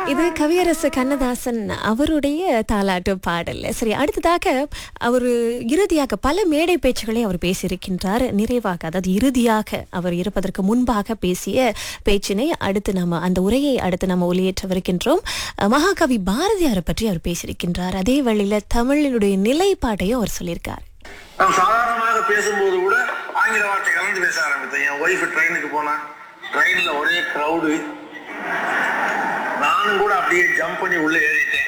இது கவியரசு கண்ணதாசன் அவருடைய தாலாட்டு பாடல் சரி அடுத்ததாக அவர் இறுதியாக பல மேடை பேச்சுகளை அவர் பேசியிருக்கின்றார் நிறைவாக அதாவது இறுதியாக அவர் இருப்பதற்கு முன்பாக பேசிய பேச்சினை அடுத்து நம்ம அந்த உரையை அடுத்து நம்ம ஒளியேற்றவிருக்கின்றோம் அஹ், மகாகவி பாரதியாரை பற்றி அவர் பேசியிருக்கின்றார் அதே வழியில தமிழினுடைய நிலைப்பாட்டையும் அவர் சொல்லியிருக்கார் நான் சாதாரணமாக பேசும்போது கூட ஆங்கில வார்த்தை கலந்து பேச ஆரம்பித்தேன் என் ஒய்ஃப் ட்ரெயினுக்கு போனா ட்ரெயின்ல ஒரே க்ரௌடு நானும் கூட அப்படியே ஜம்ப் பண்ணி உள்ள ஏறிட்டேன்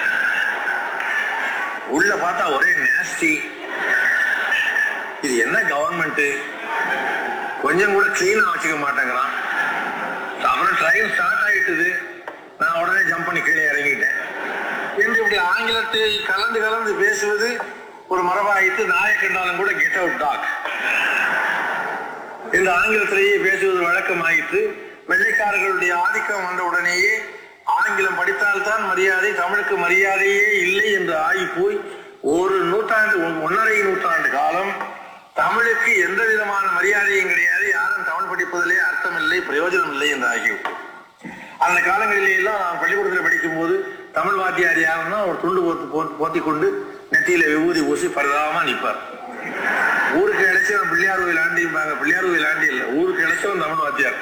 உள்ள பார்த்தா ஒரே நேஸ்டி இது என்ன கவர்மெண்ட் கொஞ்சம் கூட கிளீனா வச்சுக்க மாட்டேங்கிறான் அப்புறம் ட்ரெயின் ஸ்டார்ட் ஆயிட்டுது நான் உடனே ஜம்ப் பண்ணி கீழே இறங்கிட்டேன் என்று இப்படி ஆங்கிலத்தை கலந்து கலந்து பேசுவது ஒரு மரபாயிட்டு நாயை கண்டாலும் கூட கெட் அவுட் டாக் இந்த ஆங்கிலத்திலேயே பேசுவது வழக்கமாயிற்று வெள்ளைக்காரர்களுடைய ஆதிக்கம் வந்த உடனேயே ஆங்கிலம் படித்தால்தான் மரியாதை தமிழுக்கு மரியாதையே இல்லை என்று ஆகி போய் ஒரு நூற்றாண்டு ஒன்- ஒன்றரை நூற்றாண்டு காலம் தமிழுக்கு எந்த விதமான மரியாதையும் கிடையாது யாரும் தமிழ் படிப்பதிலே அர்த்தம் இல்லை பிரயோஜனம் இல்லை என்று ஆகிவிட்டது அந்த காலங்களிலே எல்லாம் நான் பள்ளிக்கூடத்தில் படிக்கும் போது தமிழ் வாத்தியார் யாருன்னா ஒரு துண்டு போத்து போட்டு போத்தி கொண்டு நெத்தியில விபூதி பூசி பரதாம நிற்பார் ஊருக்கு இழைச்சவன் பிள்ளையார் கோயில் ஆண்டிம்பாங்க பிள்ளையார் கோயில் ஆண்டி இல்ல ஊருக்கு இழைச்சவன் தமிழ் வாத்தியார்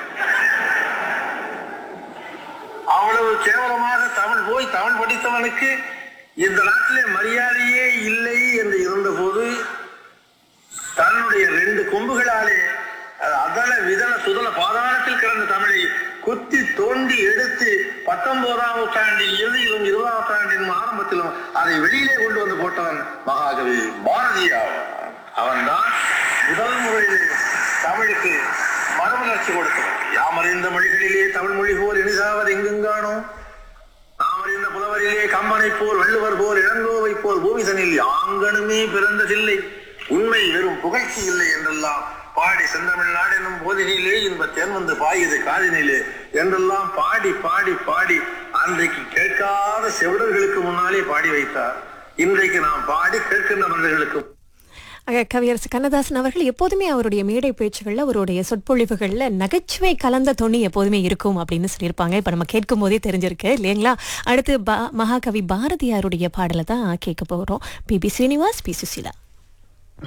அவ்வளவு கேவலமாக தமிழ் போய் தமிழ் படித்தவனுக்கு இந்த நாட்டிலே மரியாதையே இல்லை என்று இருந்தபோது தன்னுடைய ரெண்டு கொம்புகளாலே அது அதல விதல சுதல பாதாளத்தில் கிடந்த தமிழை குத்தி தோண்டி எடுத்து பத்தொன்பதாம் நூற்றாண்டின் இறுதியிலும் இருபதாம் நூற்றாண்டின் ஆரம்பத்திலும் அதை வெளியிலே கொண்டு வந்து போட்டவன் மகாகவி பாரதியார் அவன்தான் முதல் முறையில் தமிழுக்கு மறுமலர்ச்சி கொடுத்தவன் யாமறிந்த மொழிகளிலே தமிழ் மொழி போல் இனிதாவது எங்கெங்கானோ தாமறிந்த புலவரிலே கம்பனை போல் வள்ளுவர் போல் இளங்கோவை போல் பூமிசனில் யாங்கனுமே பிறந்ததில்லை உண்மை வெறும் புகழ்ச்சி இல்லை என்றெல்லாம் பாடி செந்தமிழ்நாடு என்னும் போதினிலே இன்ப தேன் வந்து பாயுது காதினிலே என்றெல்லாம் பாடி பாடி பாடி அன்றைக்கு கேட்காத செவிடர்களுக்கு முன்னாலே பாடி வைத்தார் இன்றைக்கு நாம் பாடி கேட்கின்ற மனிதர்களுக்கு ஆக, கவியரசு கண்ணதாசன் அவர்கள் எப்போதுமே அவருடைய மேடை பேச்சுகள்ல அவருடைய சொற்பொழிவுகள்ல நகைச்சுவை கலந்த தொனி எப்போதுமே இருக்கும் அப்படின்னு சொல்லியிருப்பாங்க இப்ப நம்ம கேட்கும் போதே தெரிஞ்சிருக்கு இல்லைங்களா அடுத்து பா- மகாகவி பாரதியாருடைய பாடலை தான் கேட்க போறோம் P B Srinivas P Susheela